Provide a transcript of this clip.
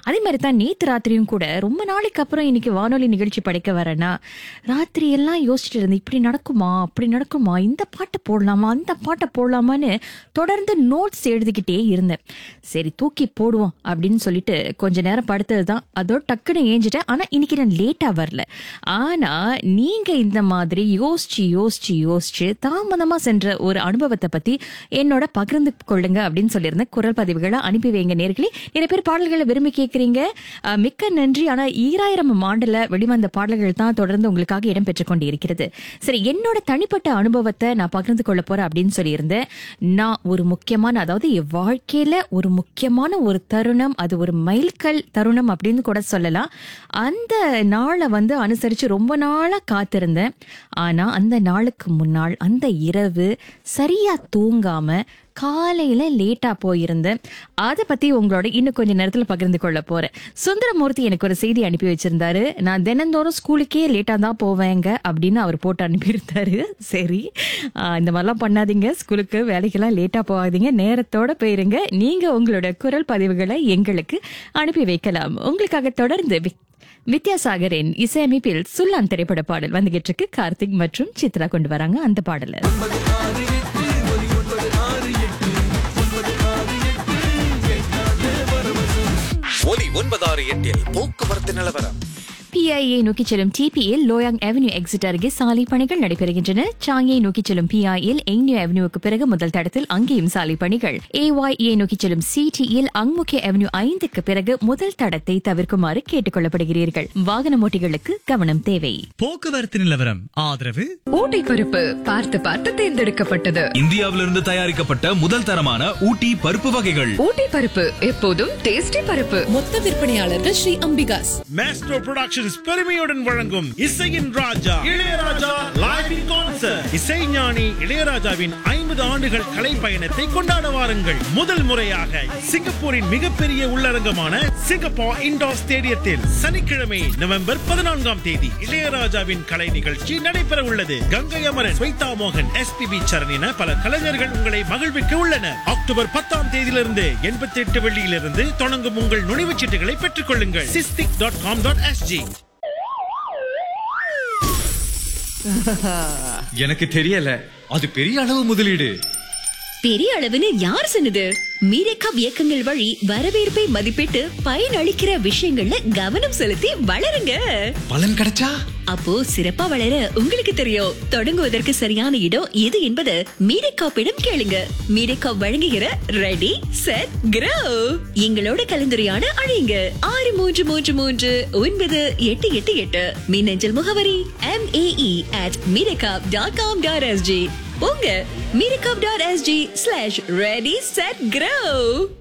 அதே மாதிரி தான் நேத்து ராத்திரியும் கூட ரொம்ப நாளைக்கு அப்புறம் இன்னைக்கு வானொலி நிகழ்ச்சி படைக்க வரேன்னா ராத்திரி எல்லாம் யோசிச்சுட்டு இருந்தேன் இப்படி நடக்குமா அப்படி நடக்குமா இந்த பாட்டை போடலாமா அந்த பாட்டை போடலாமான்னு தொடர்ந்து நோட்ஸ் எழுதிக்கிட்டே இருந்தேன் சரி தூக்கி போடுவோம் அப்படின்னு சொல்லிட்டு கொஞ்ச நேரம் படுத்தது தான் அதோட டக்குன்னு ஏஞ்சிட்டேன் ஆனா இன்னைக்கு நான் லேட்டா வரல ஆனா நீங்க இந்த மாதிரி யோசிச்சு யோசிச்சு யோசிச்சு தாமதமா சென்ற ஒரு அனுபவத்தை பத்தி என்னோட பகிர்ந்து கொள்ளுங்க அப்படின்னு சொல்லியிருந்தேன் குரல் பதிவுகளை அனுப்பி வைங்க நேர்களே நிறைய பேர் பாடல்களை விரும்பி கேட்கறீங்க அஹ், மிக்க நன்றி ஆனா ஈராயிரம் ஆண்டுல வெளிவந்த பாடல்கள் தான் தொடர்ந்து உங்களுக்காக இடம் பெற்றுக் கொண்டு இருக்கிறது சரி என்னோட தனிப்பட்ட அனுபவத்தை நான் பகிர்ந்து கொள்ள போறேன் அப்படின்னு சொல்லியிருந்தேன் நான் ஒரு முக்கியமான அதாவது என் வாழ்க்கையில ஒரு முக்கியமான ஒரு தருணம் அது ஒரு மைல்கல் தருணம் அப்படின்னு கூட சொல்லலாம் அந்த நாளை வந்து அனுசரிச்சு ரொம்ப நாளா காத்திருந்தேன் ஆனா அந்த நாளுக்கு முன்னாள் அந்த இரவு சரியா தூங்காம காலையில லேட்டா போயிருந்தேன் அதை பத்தி உங்களோட இன்னும் கொஞ்ச நேரத்துல பகிர்ந்து கொள்ள போறேன் சுந்தரமூர்த்தி எனக்கு ஒரு செய்தி அனுப்பி வச்சிருந்தாரு நான் தினந்தோறும் ஸ்கூலுக்கே லேட்டா தான் போவேங்க அப்படின்னு அவர் போட்டு அனுப்பியிருந்தாரு சரி ஆஹ் இந்த மாதிரிலாம் பண்ணாதீங்க ஸ்கூலுக்கு வேலைக்கெல்லாம் லேட்டா போகாதீங்க நேரத்தோட போயிருங்க நீங்க உங்களோட குரல் பதிவுகளை எங்களுக்கு அனுப்பி வைக்கலாம் உங்களுக்காக தொடர்ந்து வி- வித்யாசாகரின் இசையமைப்பில் சுல்லான் திரைப்பட பாடல் வந்துகிட்டு இருக்கு கார்த்திக் மற்றும் சித்ரா கொண்டு வராங்க அந்த பாடல ஒலி ஒன்பதாறு எட்டில் போக்குவரத்து நிலவரம் பிஐஏ நோக்கி செல்லும் டிபியில் லோயாங் அவென்யூ எக்ஸிட் அருகே சாலை பணிகள் நடைபெறுகின்றன சாங்கியை நோக்கி செல்லும் பிஐயில் எங்னியூ அவென்யூவுக்கு பிறகு முதல் தடத்தில் அங்கேயும் சாலை பணிகள் ஏஒய்ஏ நோக்கி செல்லும் சிடியில் அங்முக்கிய அவென்யூ ஐந்துக்கு பிறகு முதல் தடத்தை தவிர்க்குமாறு கேட்டுக் கொள்ளப்படுகிறீர்கள் வாகன ஓட்டிகளுக்கு கவனம் தேவை போக்குவரத்து நிலவரம் ஆதரவு ஊட்டி பருப்பு பார்த்து பார்த்து தேர்ந்தெடுக்கப்பட்டது இந்தியாவிலிருந்து தயாரிக்கப்பட்ட முதல் தரமான ஊட்டி பருப்பு வகைகள் ஊட்டி பருப்பு எப்போதும் டேஸ்டி பருப்பு மொத்த விற்பனையாளர்கள் ஸ்ரீ அம்பிகாஸ் மேஸ்ட்ரோ புரொடக்ஷன்ஸ் பெருமையுடன் வழங்கும் இசையின் ராஜா Ilaiyaraaja live in concert Isaignani இளையராஜாவின் ஐம்பது ஆண்டுகள் கலை பயணத்தை கொண்டாட வாருங்கள் முதல் முறையாக சிங்கப்பூரின் மிகப்பெரிய உள்ளரங்கமான சிங்கப்பூர் இண்டோர் ஸ்டேடியத்தில் சனிக்கிழமை நவம்பர் பதினான்காம் தேதி இளையராஜாவின் கலை நிகழ்ச்சி நடைபெற உள்ளது கங்கை அமரன் ஸ்வைதா மோகன் எஸ்பிபி சரண் என பல கலைஞர்கள் உங்களை மகிழ்விக்க உள்ளனர் அக்டோபர் பத்தாம் தேதியிலிருந்து எண்பத்தி எட்டு வெள்ளியிலிருந்து தொடங்கும் உங்கள் நுழைவுச் சீட்டுகளை பெற்றுக் கொள்ளுங்கள் SISTIC dot com dot SG எனக்கு தெரியல அது பெரிய அளவு முதலீடு பெரிய அளவுன்னு யார் சொன்னது மீரேக்காப் இயக்கங்கள் வழி வரவேற்பை மதிப்பிட்டு பயனளிக்கிற விஷயங்கள்ல கவனம் செலுத்தி வளருங்க பலன் கிடைச்சா அப்போ சிறப்பா வளர உங்களுக்கு தெரியும் தொடங்குவதற்கு சரியான இடம் எது என்பது மீரேக்காப்பிடம் கேளுங்க மீரேக்காப் வழங்குகிற ரெடி செட் கிரோ எங்களோட கலந்துரையாட அழையுங்க ஆறு மூன்று மூன்று மூன்று ஒன்பது எட்டு எட்டு எட்டு மின்னஞ்சல் முகவரி M AE at merecap dot com dot SG உங்க merecap dot SG slash ready set கிரோ